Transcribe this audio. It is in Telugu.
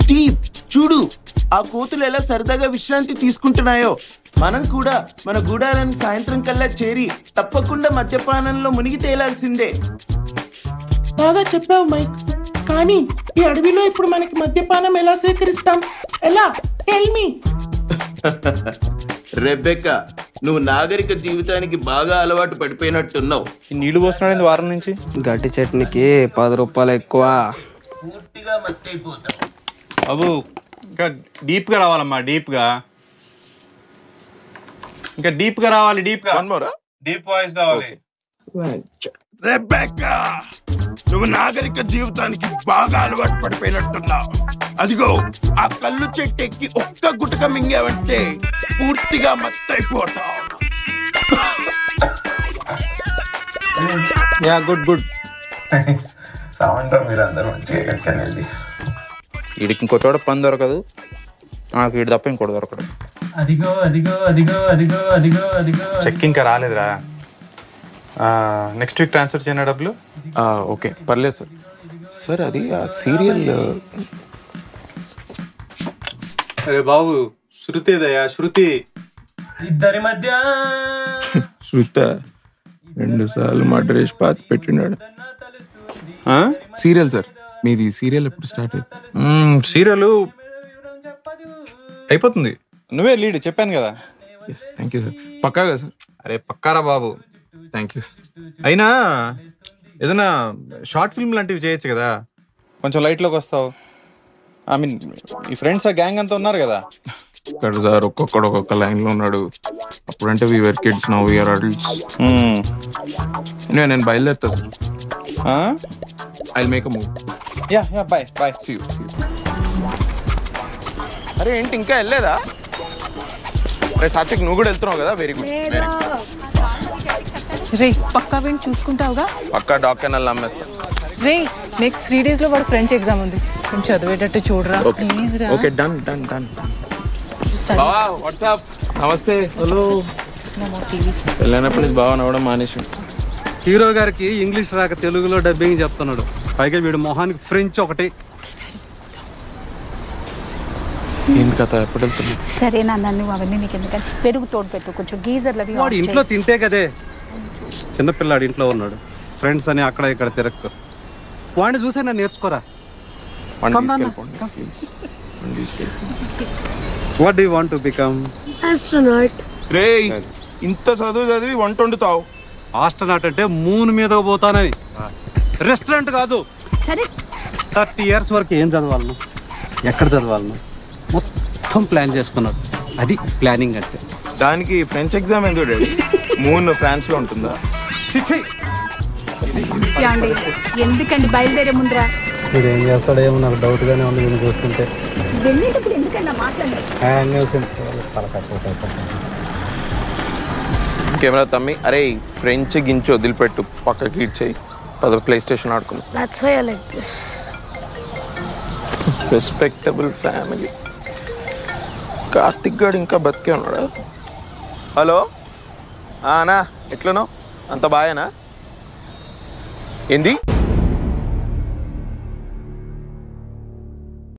స్టీవ్ చూడు ఆ కోతులు ఎలా సరదాగా విశ్రాంతి తీసుకుంటున్నాయో మనం కూడా మన గూడాలను సాయంత్రం కల్లా చేరి తప్పకుండా మద్యపానంలో మునిగి తేలాల్సిందే బాగా చెప్పావు మైక్ కానీ ఈ అడవిలో ఇప్పుడు మనకి మద్యపానం ఎలా సేకరిస్తాం ఎలా టెల్ మీ రెబెక్క నువ్వు నాగరిక జీవితానికి బాగా అలవాటు పడిపోయినట్టున్నావు ఈ నీళ్లు పోస్తున్నాడు వారం నుంచి గట్టి చట్నీకి పది రూపాయలు ఎక్కువ పూర్తిగా మత్తైపోతావు బాబు ఇంకా డీప్ గా రావాలమ్మా డీప్ గా ఇంకా డీప్ గా రావాలి డీప్ గా డీప్ వాయిస్ కావాలి రెబెక్కా నువ్వు నాగరిక జీవితానికి బాగా అలవాటు పడిపోయినట్టున్నావు అదిగో ఆ కళ్ళు చెట్టు ఎక్కి ఒక్క గుటక మింగావంటే పూర్తిగా మత్తైపోతావు యా గుడ్ గుడ్ సామంటారు మీరు అందరూ మంచిగా ఎక్కడికైనా వెళ్ళి వీడికి ఇంకో చోట పని దొరకదు నాకు వీడి తప్ప ఇంకోటి దొరకడు అదిగో అదిగో అదిగో అదిగో అదిగో అదిగో చెక్ ఇంకా రాలేదురా నెక్స్ట్ వీక్ ట్రాన్స్ఫర్ చేయన డబ్బులు ఓకే పర్లేదు సార్ సార్ అది ఆ సీరియల్ అరే బాబు శృతిదయా శృతి ఇద్దరి మధ్య శృత రెండు సార్లు మర్డర్ చేసి పాతి పెట్టినాడు ఆ? సీరియల్ సార్ మీది సీరియల్ ఎప్పుడు స్టార్ట్ అయింది మ్మ్, సీరియల్ అయిపోతుంది నువ్వే లీడ్ చెప్పాను కదా థ్యాంక్ యూ సార్ పక్కాగా సార్ అరే పక్కారా బాబు థ్యాంక్ యూ అయినా ఏదైనా షార్ట్ ఫిల్మ్ లాంటివి చేయొచ్చు కదా కొంచెం లైట్లోకి వస్తావు ఐ మీన్ ఈ ఫ్రెండ్స్ ఆ గ్యాంగ్ అంతా ఉన్నారు కదా ఇక్కడ సార్ ఒక్కొక్కడు ఒక్కొక్క లైన్లో ఉన్నాడు అప్పుడంటే we're kids now we're adults మ్మ్. నేను బయలుదేరుతా సార్ ఆ? I make a move yeah yeah bye bye see అరే ఏంటి ఇంకా వెళ్ళలేదా అరే సాత్విక్ నువ్వు కూడా వెళ్తున్నావు కదా వెరీ గుడ్ వెరీ రే పక్కా విని చూసుకుంటావుగా పక్కా డాక్టర్ నల్లు అమ్మేస్తా రే నెక్స్ట్ త్రీ డేస్ లో వాడు ఫ్రెంచ్ ఎగ్జామ్ ఉంది కొంచెం చదివేటట్టు చూడరా ప్లీజ్ రా ఓకే డన్ డన్ డన్ చదివి- బావా వాట్సాప్ నమస్తే హలో నమో టీవీస్ వెళ్ళినప్పటి నుంచి బాగా నవ్వడం మానేసి హీరో గారికి ఇంగ్లీష్ రాక తెలుగులో డబ్బింగ్ చెప్తున్నాడు పైగా వీడు మొహానికి ఫ్రెంచ్ ఒకటి ఏంటి కథ ఎప్పుడు వెళ్తుంది సరే నాన్న నువ్వు అవన్నీ నీకు ఎందుకంటే పెరుగు తోడు పెట్టు కొంచెం గీజర్లు అవి వాడు ఆఫ్ ఇంట్లో చేయి. తింటే కదే చిన్నపిల్లాడు ఇంట్లో ఉన్నాడు ఫ్రెండ్స్ అని అక్కడ ఇక్కడ తిరక్కు వాడిని చూసే నన్ను నేర్చుకోరా వాడిని Come, Nana. తీసుకెళ్ళిపోండి ప్లీజ్ వాడిని తీసుకెళ్ళిపోండి what do want to become రే ఇంత చదువు చదివి వంట వండుతావు ఆస్ట్రనాట్ అంటే మూన్ మీద పోతానని రెస్టారెంట్ కాదు సరే థర్టీ ఇయర్స్ వరకు ఏం చదవాలను ఎక్కడ చదవాలను మొత్తం ప్లాన్ చేసుకున్నాడు అది ప్లానింగ్ అంటే దానికి ఫ్రెంచ్ ఎగ్జామ్ ఎందుకు డాడీ మూన్ ఫ్రాన్స్ లో ఉంటుందా యాండి ఎందుకండి బయలుదేరే ముందరా మీరు ఏం చేస్తాడో ఏమో నాకు డౌట్గానే ఉంది నేను చూస్తుంటే వెళ్ళేటప్పుడు ఎందుకన్నా మాట్లాడండి కెమెరా తమ్మి అరే ఫ్రెంచ్ గించి వదిలిపెట్టు పక్కకి ఇచ్చేయి పద ప్లే స్టేషన్ ఆడుకుందాం That's why I like this. Respectable family Karthik గాడు ఇంకా బతికే ఉన్నాడా హలో అనా ఎట్లనో అంత బాయేనా ఏంది